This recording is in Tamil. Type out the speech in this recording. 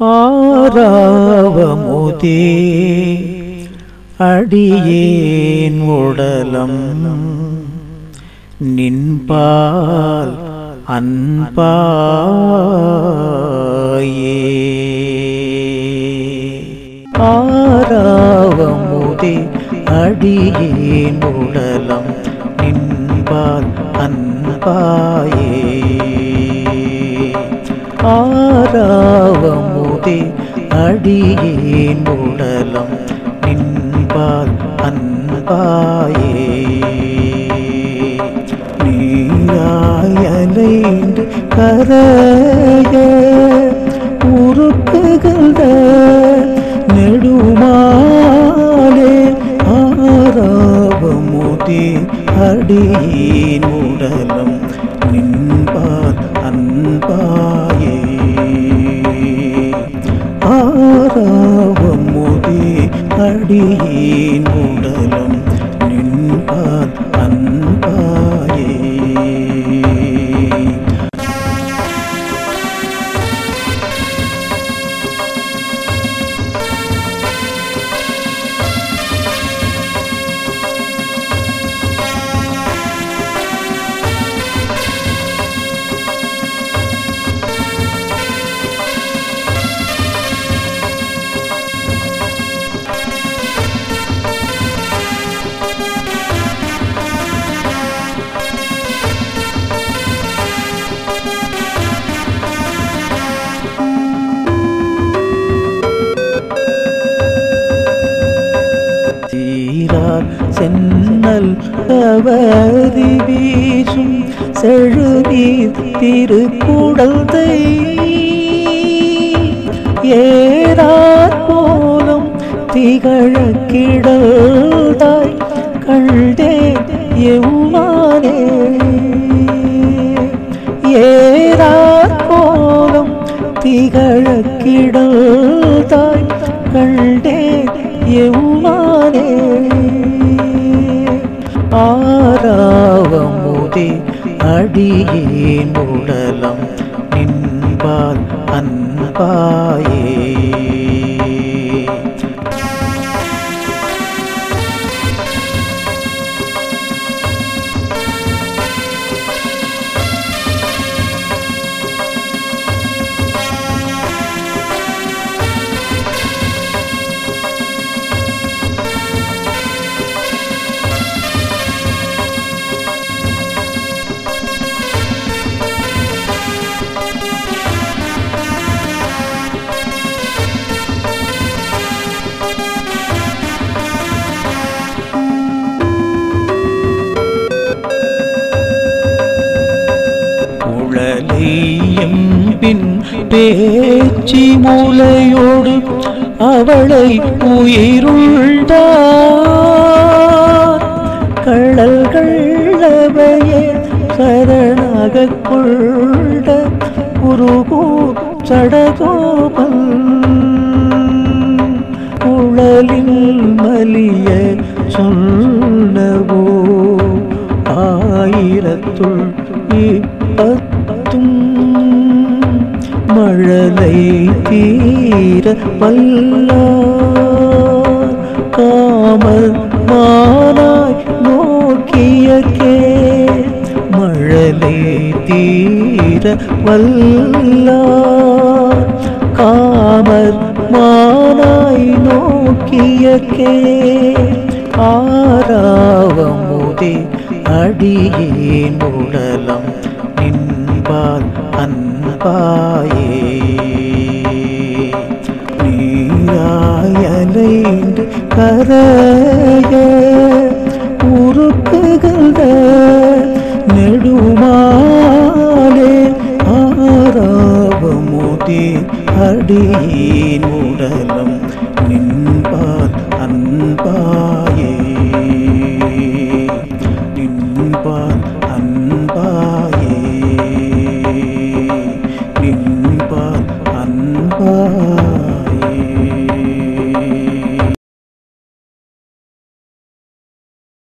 ஆராவமுதே அடியேன் உடலம் நின்பால் அன்பாயே ஆராவமுதே அடியேன் உடலம் நின்பால் அன்பாயே ஆராவமுதே அடியேன் உடலம் நின்பால் அன்பாயே நீராயலைந்து கரைய உருக்குகின்ற நெடுமாலே ஆராவமுதே அடியேன் உடலம் நின்பால் அன்பாயே ஆராவமுதே அடியேன் உடலம் நின்பால் அன்பாயே சீரார் சென்னல் கவரி வீசும் செழுநீர் திருக்குடந்தை ஏறார் போலும் திகழ கிடந்தாய் கண்டே எவ்வாறே ஏறார் கோலம் திகழ கிடந்தாய் கண்டே எவ்வாறே ஆராவமுதே அடியேன் உடலம் நின்பால் அன்பாயே உழலையும் பின் பேச்சி மூலையோடு அவளை உயிருள்ளார் கள்ளல்கள் அவையே சரணாக கொண்ட குருகூர் சடகோபன் குழலில் மலிய சொன்னவோ ஆயிரத்துள் இப்பத்தும் மழலை தீர வல்லார் காமல் மானாய் நோக்கிய கே மழலை தீர வல்லார் காமர் மானாய் நோக்கிய கே ஆராவமுதே அடியேன் உடலம் நின்பால் அன்பாயே நீராயலைந்து கரைய